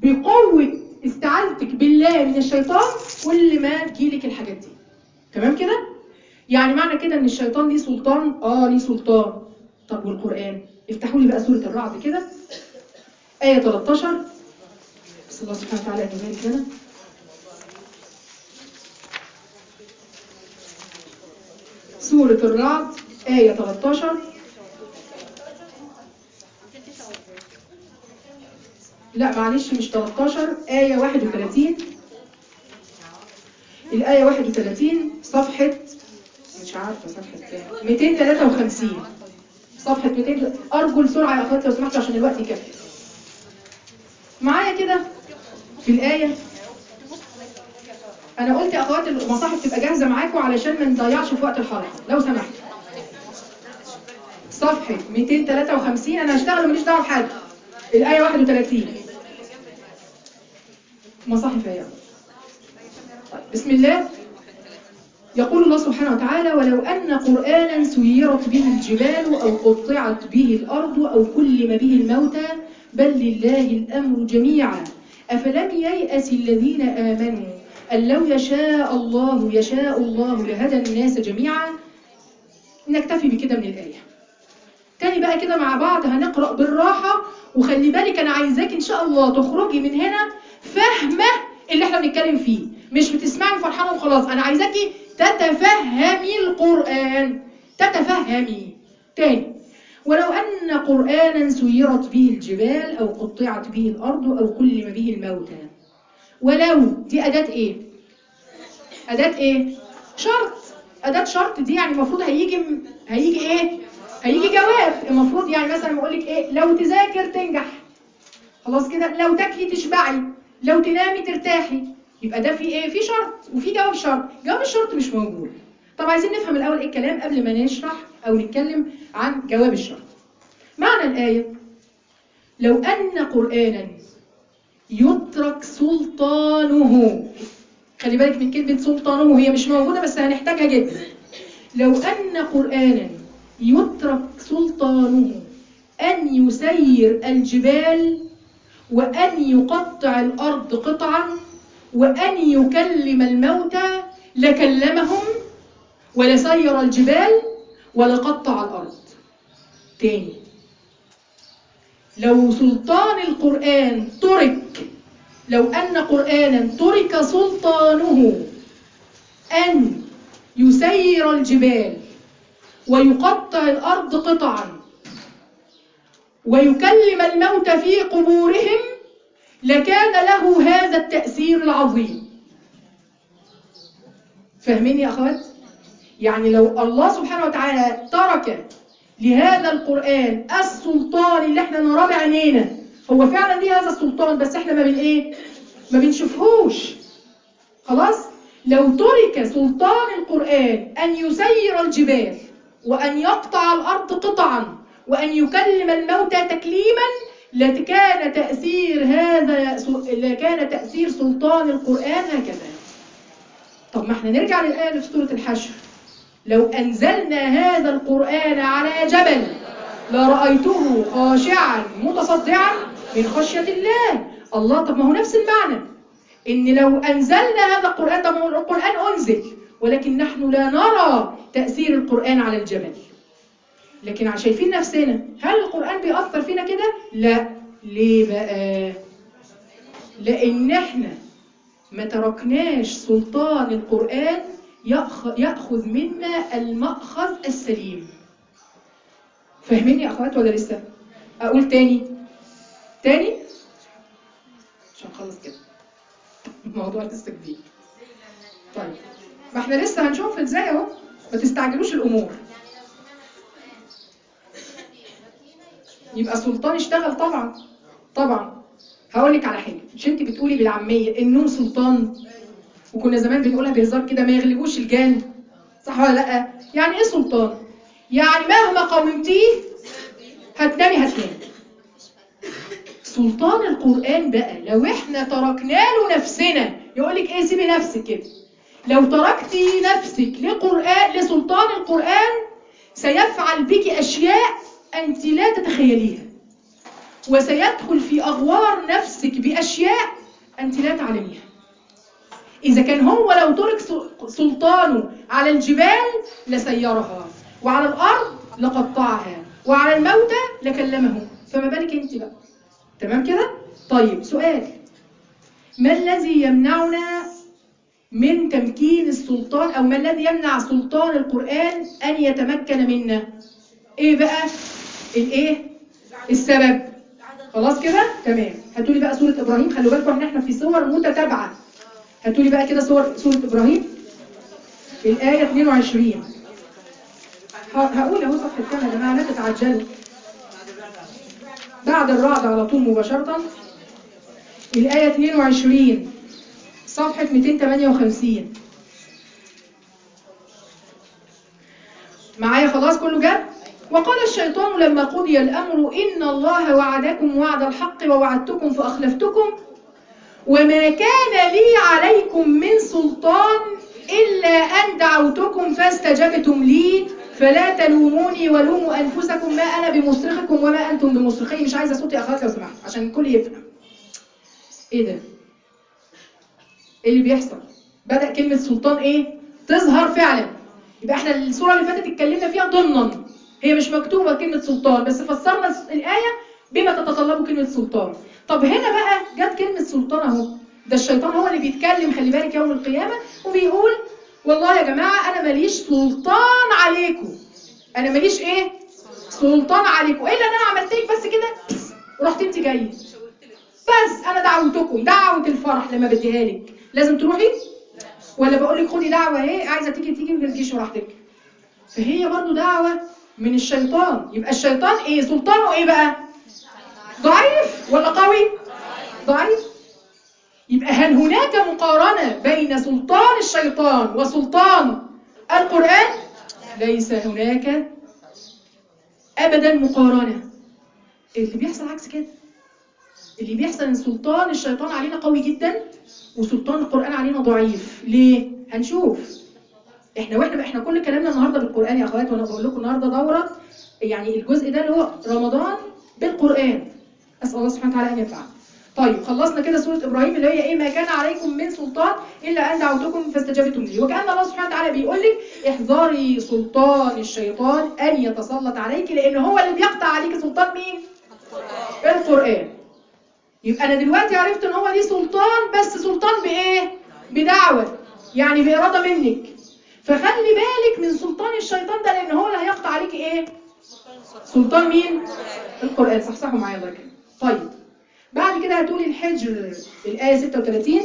بقوة استعاذتك بالله من الشيطان كل ما تجيلك الحاجات دي تمام كده يعني معنى كده ان الشيطان ليه سلطان اه ليه سلطان طب والقرآن افتحوا لي بقى سورة الرعد كده آية 13 بس الله سبحانه وتعالى أن يبارك لنا سورة الرعد آية 13 لا معلش مش 13 آية 31 الآية 31 صفحة مش عارفة صفحة كام 253 صفحة 200 أرجو السرعة يا أخواتي لو سمحتوا عشان الوقت يكفي معايا كده في الآية أنا قلت يا أخواتي المصاحف تبقى جاهزة معاكم علشان ما نضيعش في وقت الحلقة لو سمحت صفحة 253 أنا هشتغل وماليش دعوة بحد الآية 31 مصاحف يا طيب بسم الله يقول الله سبحانه وتعالى ولو أن قرآنا سيرت به الجبال أو قطعت به الأرض أو كلم به الموتى بل لله الأمر جميعا أفلم ييأس الذين آمنوا أن لو يشاء الله يشاء الله لهدى الناس جميعا نكتفي بكده من الآية تاني بقى كده مع بعض هنقرأ بالراحة وخلي بالك أنا عايزاك إن شاء الله تخرجي من هنا فاهمة اللي احنا بنتكلم فيه مش بتسمعي فرحانة وخلاص أنا عايزاكي تتفهمي القرآن تتفهمي تاني ولو أن قرآنا سيرت به الجبال أو قطعت به الأرض أو كلم به الموتى ولو دي أداة إيه؟ أداة إيه؟ شرط أداة شرط دي يعني المفروض هيجي هيجي إيه؟ هيجي جواب المفروض يعني مثلا بقول لك إيه؟ لو تذاكر تنجح خلاص كده لو تاكلي تشبعي لو تنامي ترتاحي يبقى ده في ايه في شرط وفي جواب شرط جواب الشرط مش موجود طب عايزين نفهم الاول ايه الكلام قبل ما نشرح او نتكلم عن جواب الشرط معنى الايه لو ان قرانا يترك سلطانه خلي بالك من كلمه سلطانه هي مش موجوده بس هنحتاجها جدا لو ان قرانا يترك سلطانه ان يسير الجبال وان يقطع الارض قطعا وأن يكلم الموتى لكلمهم ولسير الجبال ولقطع الأرض تاني لو سلطان القرآن ترك لو أن قرآنا ترك سلطانه أن يسير الجبال ويقطع الأرض قطعا ويكلم الموتى في قبورهم لكان له هذا التأثير العظيم فاهمين يا أخوات؟ يعني لو الله سبحانه وتعالى ترك لهذا القرآن السلطان اللي احنا نراه بعينينا هو فعلا ليه هذا السلطان بس احنا ما بن ايه؟ ما بنشوفهوش خلاص؟ لو ترك سلطان القرآن أن يسير الجبال وأن يقطع الأرض قطعا وأن يكلم الموتى تكليما لكان تأثير هذا لكان تأثير سلطان القرآن هكذا طب ما احنا نرجع للآية اللي في سورة الحشر لو أنزلنا هذا القرآن على جبل لرأيته خاشعا متصدعا من خشية الله الله طب ما هو نفس المعنى إن لو أنزلنا هذا القرآن طب ما هو القرآن أنزل ولكن نحن لا نرى تأثير القرآن على الجبل لكن شايفين نفسنا هل القرآن بيأثر فينا كده؟ لا ليه بقى؟ لأن احنا ما تركناش سلطان القرآن يأخذ منا المأخذ السليم فاهمين يا أخوات ولا لسه؟ أقول تاني تاني عشان نخلص كده الموضوع لسه جديد طيب ما احنا لسه هنشوف ازاي اهو ما تستعجلوش الامور يبقى سلطان اشتغل طبعا طبعا هقول لك على حاجه مش انت بتقولي بالعاميه النوم سلطان وكنا زمان بنقولها بهزار كده ما يغلبوش الجان صح ولا لا يعني ايه سلطان يعني مهما قاومتيه هتنامي هتنامي سلطان القرآن بقى لو احنا تركنا له نفسنا يقول لك ايه سيبي نفسك كده لو تركتي نفسك لقرآن لسلطان القرآن سيفعل بك أشياء أنت لا تتخيليها وسيدخل في أغوار نفسك بأشياء أنت لا تعلميها إذا كان هو لو ترك سلطانه على الجبال لسيرها وعلى الأرض لقطعها وعلى الموتى لكلمهم فما بالك أنت بقى تمام كده؟ طيب سؤال ما الذي يمنعنا من تمكين السلطان أو ما الذي يمنع سلطان القرآن أن يتمكن منا إيه بقى الإيه السبب خلاص كده تمام هاتوا لي بقى سورة إبراهيم خلوا بالكم إحنا احنا في صور متتابعة هاتوا لي بقى كده صور سورة إبراهيم الآية 22 هقول اهو صفحة كام يا جماعة لا تتعجلوا بعد الرعد على طول مباشرة الآية 22 صفحة 258 معايا خلاص كله جاب وقال الشيطان لما قضي الأمر إن الله وعدكم وعد الحق ووعدتكم فأخلفتكم وما كان لي عليكم من سلطان إلا أن دعوتكم فاستجبتم لي فلا تلوموني ولوموا أنفسكم ما أنا بمصرخكم وما أنتم بمصرخي مش عايزة صوتي أخوات لو سمحت عشان الكل يفهم إيه ده؟ إيه اللي بيحصل؟ بدأ كلمة سلطان إيه؟ تظهر فعلا يبقى احنا الصورة اللي فاتت اتكلمنا فيها ضمنا هي مش مكتوبة كلمة سلطان بس فسرنا الآية بما تتطلبه كلمة سلطان طب هنا بقى جت كلمة سلطان اهو ده الشيطان هو اللي بيتكلم خلي بالك يوم القيامة وبيقول والله يا جماعة أنا ماليش سلطان عليكم أنا ماليش إيه؟ سلطان عليكم إلا أن أنا عملت لك بس كده ورحت أنت جاية بس أنا دعوتكم دعوة الفرح لما بديها لك لازم تروحي؟ ولا بقول لك خدي دعوة إيه عايزة تيجي تيجي ما تجيش براحتك فهي برضو دعوة من الشيطان يبقى الشيطان إيه؟ سلطانه إيه بقى؟ ضعيف ولا قوي؟ ضعيف يبقى هل هناك مقارنة بين سلطان الشيطان وسلطان القرآن؟ ليس هناك أبدا مقارنة اللي بيحصل عكس كده اللي بيحصل ان سلطان الشيطان علينا قوي جدا وسلطان القرآن علينا ضعيف ليه؟ هنشوف احنا واحنا احنا كل كلامنا النهارده بالقرآن يا اخوات وانا بقول لكم النهارده دورة يعني الجزء ده اللي هو رمضان بالقرآن أسأل الله سبحانه وتعالى أن ينفعنا طيب خلصنا كده سورة إبراهيم اللي هي إيه ما كان عليكم من سلطان إلا أن دعوتكم فاستجابتم لي وكأن الله سبحانه وتعالى بيقول لك احذري سلطان الشيطان أن يتسلط عليك لأن هو اللي بيقطع عليك سلطان مين؟ القرآن يبقى أنا دلوقتي عرفت إن هو ليه سلطان بس سلطان بإيه؟ بدعوة يعني بإرادة منك فخلي بالك من سلطان الشيطان ده لأن هو اللي هيقطع عليك إيه؟ سلطان مين؟ القرآن صحصحوا معايا الله يكرمك طيب بعد كده هتقولي الحجر الآية 36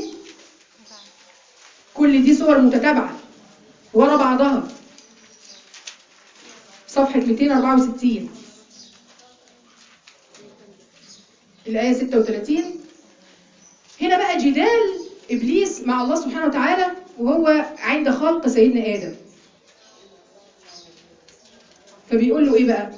كل دي صور متتابعة ورا بعضها صفحة 264 الآية 36 هنا بقى جدال إبليس مع الله سبحانه وتعالى وهو عند خلق سيدنا آدم فبيقول له إيه بقى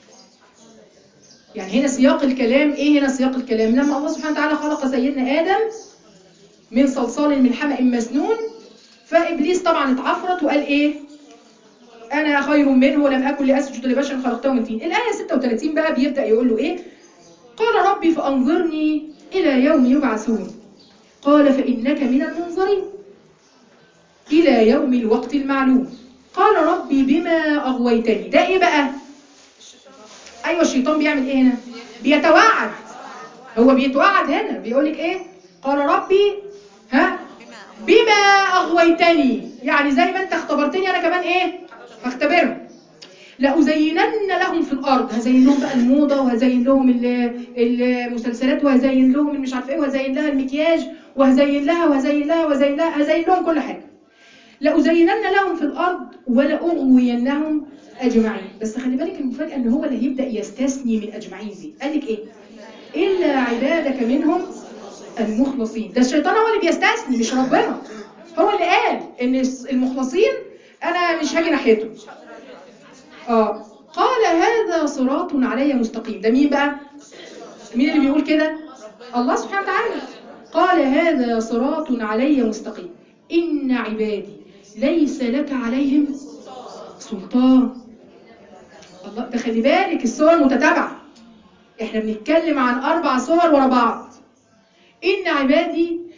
يعني هنا سياق الكلام ايه هنا سياق الكلام لما الله سبحانه وتعالى خلق سيدنا آدم من صلصال من حمأ مسنون فإبليس طبعا اتعفرت وقال ايه أنا خير منه ولم أكن لأسجد لبشر خلقته من طين الآية 36 بقى بيبدأ يقول له ايه قال ربي فأنظرني إلى يوم يبعثون قال فإنك من المنظرين إلى يوم الوقت المعلوم قال ربي بما أغويتني ده ايه بقى ايوه الشيطان بيعمل ايه هنا بيتوعد هو بيتوعد هنا بيقول لك ايه قال ربي ها بما اغويتني يعني زي ما انت اختبرتني انا كمان ايه هختبرهم لأزينن لهم في الأرض هزين لهم بقى الموضة وهزين لهم المسلسلات وهزين لهم مش عارفه ايه وهزين لها المكياج وهزين لها وهزين لها وهزين لها هزين لهم كل حاجة لأزينن لهم في الأرض ولأغوينهم أجمعين بس خلي بالك المفاجأة ان هو اللي هيبدأ يستثني من أجمعين دي قال لك ايه إلا عبادك منهم المخلصين ده الشيطان هو اللي بيستثني مش ربنا هو اللي قال ان المخلصين انا مش هاجي ناحيته اه قال هذا صراط علي مستقيم ده مين بقى مين اللي بيقول كده الله سبحانه وتعالى قال هذا صراط علي مستقيم إن عبادي ليس لك عليهم سلطان الله ده خلي بالك الصور متتابعة احنا بنتكلم عن أربع صور ورا بعض إن عبادي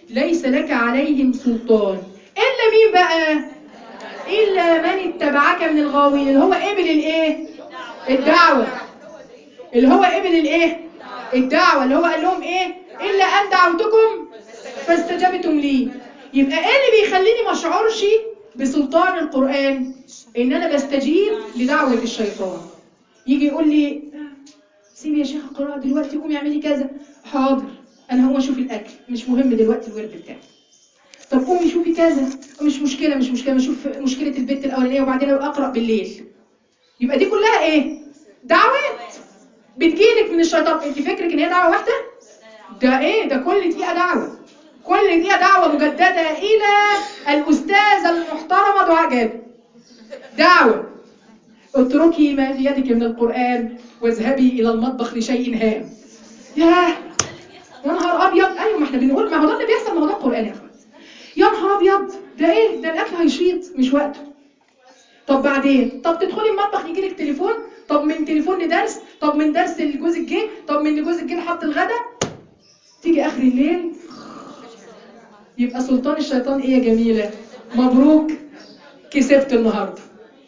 ليس لك عليهم سلطان إلا مين بقى إلا من اتبعك من الغاوين اللي هو قبل الإيه الدعوة اللي هو قبل الإيه الدعوة اللي هو قال لهم إيه إلا أن دعوتكم فاستجبتم لي يبقى إيه اللي بيخليني ما اشعرش بسلطان القرآن إن أنا بستجيب لدعوة الشيطان يجي يقول لي سيبي يا شيخ القراءة دلوقتي قومي اعملي كذا حاضر انا هو اشوف الاكل مش مهم دلوقتي الورد بتاعي طب قومي شوفي كذا مش مشكلة مش مشكلة اشوف مشكلة البيت الاولانية وبعدين اقرا بالليل يبقى دي كلها ايه دعوات بتجيلك من الشيطان انت فكرك ان هي دعوة واحدة ده ايه ده كل دقيقة دعوة كل دقيقة دعوة مجددة الى الاستاذة المحترمة دعاء جابر دعوة اتركي ما في يدك من القرآن واذهبي إلى المطبخ لشيء هام ياه يا نهار أبيض أيوة ما احنا بنقول ما هو ده اللي بيحصل ما هو ده القرآن يا أخوات يا نهار أبيض ده إيه ده الأكل هيشيط مش وقته طب بعدين طب تدخلي المطبخ يجي لك تليفون طب من تليفون لدرس طب من درس لجوزك جه طب من لجوزك جه لحط الغدا تيجي آخر الليل يبقى سلطان الشيطان إيه يا جميلة مبروك كسبت النهارده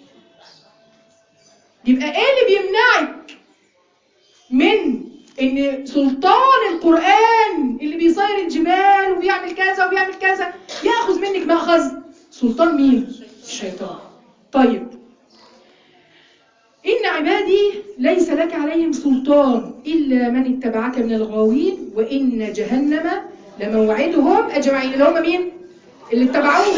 يبقى ايه اللي بيمنعك من ان سلطان القرآن اللي بيصير الجبال وبيعمل كذا وبيعمل كذا ياخذ منك مأخذ سلطان مين الشيطان طيب إن عبادي ليس لك عليهم سلطان إلا من اتبعك من الغاوين وإن جهنم لموعدهم أجمعين اللي هم مين اللي اتبعوه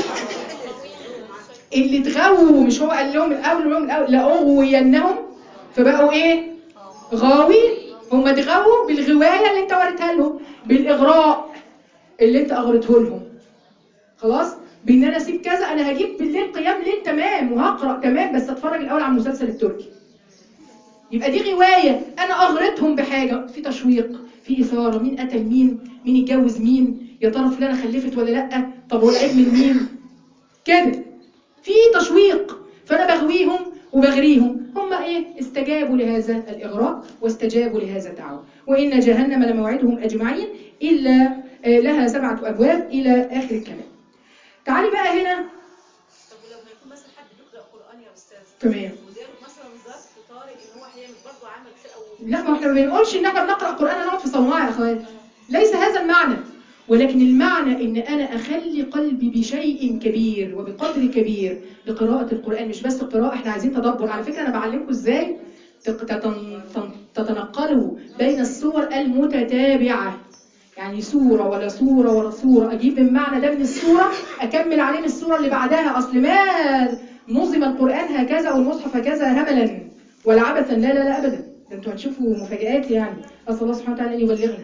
اللي اتغووا مش هو قال لهم الاول لهم الاول لاغوينهم فبقوا ايه غاوين هم اتغووا بالغوايه اللي انت وريتها لهم بالاغراء اللي انت اغرته لهم خلاص بان انا اسيب كذا انا هجيب بالليل قيام ليل تمام وهقرا تمام بس اتفرج الاول على المسلسل التركي يبقى دي غوايه انا اغرتهم بحاجه في تشويق في اثاره مين قتل مين مين اتجوز مين يا ترى فلانه خلفت ولا لا طب هو العيب من مين كده في تشويق فانا بغويهم وبغريهم هم ايه استجابوا لهذا الاغراء واستجابوا لهذا الدعوه وان جهنم لموعدهم اجمعين الا لها سبعه ابواب الى اخر الكلام تعالي بقى هنا طب ولو هيكون مثلا حد بيقرا قران يا استاذ تمام وجاله مثلا ظرف طارئ ان هو هيعمل برضه عمل كده او لا ما احنا ما بنقولش ان احنا بنقرا قران نقعد في صومعه يا اخوات ليس هذا المعنى ولكن المعنى ان انا اخلي قلبي بشيء كبير وبقدر كبير لقراءة القرآن مش بس قراءة احنا عايزين تدبر على فكرة انا بعلمكم ازاي تق- تتن- تن- تتنقلوا بين السور المتتابعة يعني سورة ولا سورة ولا سورة اجيب المعنى ده من السورة اكمل عليه من السورة اللي بعدها اصل ما نظم القرآن هكذا او المصحف هكذا هملا ولا عبثا لا لا لا ابدا ده انتوا هتشوفوا مفاجآت يعني اسال الله سبحانه وتعالى ان يبلغنا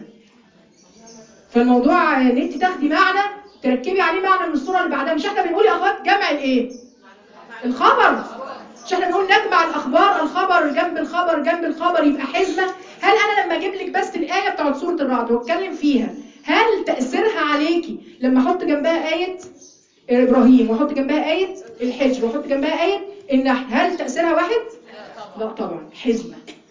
فالموضوع ان انت تاخدي معنى تركبي عليه معنى من الصوره اللي بعدها مش احنا بنقول يا اخوات جمع الايه الخبر مش احنا بنقول نجمع الاخبار الخبر جنب الخبر جنب الخبر يبقى حزمه هل انا لما اجيب لك بس الايه بتاعت سوره الرعد واتكلم فيها هل تاثيرها عليكي لما احط جنبها ايه ابراهيم واحط جنبها ايه الحجر واحط جنبها ايه النحل هل تاثيرها واحد لا طبعا حزمه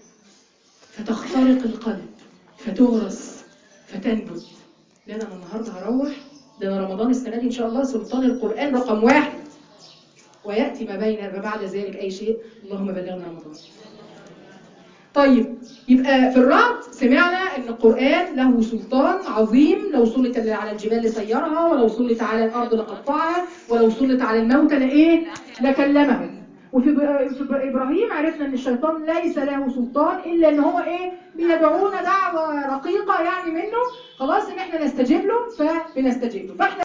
فتخترق القلب فتغرس فتنبت لا ده انا النهارده هروح ده انا رمضان السنه دي ان شاء الله سلطان القران رقم واحد وياتي ما بين ما بعد ذلك اي شيء اللهم بلغنا رمضان طيب يبقى في الرعد سمعنا ان القران له سلطان عظيم لو سلط على الجبال لسيرها ولو سلط على الارض لقطعها ولو سلط على الموتى لايه لكلمهم وفي ب- في ب- ابراهيم عرفنا ان الشيطان ليس له سلطان الا ان هو ايه بيدعونا دعوه رقيقه يعني منه خلاص ان احنا نستجيب له فبنستجيب له فاحنا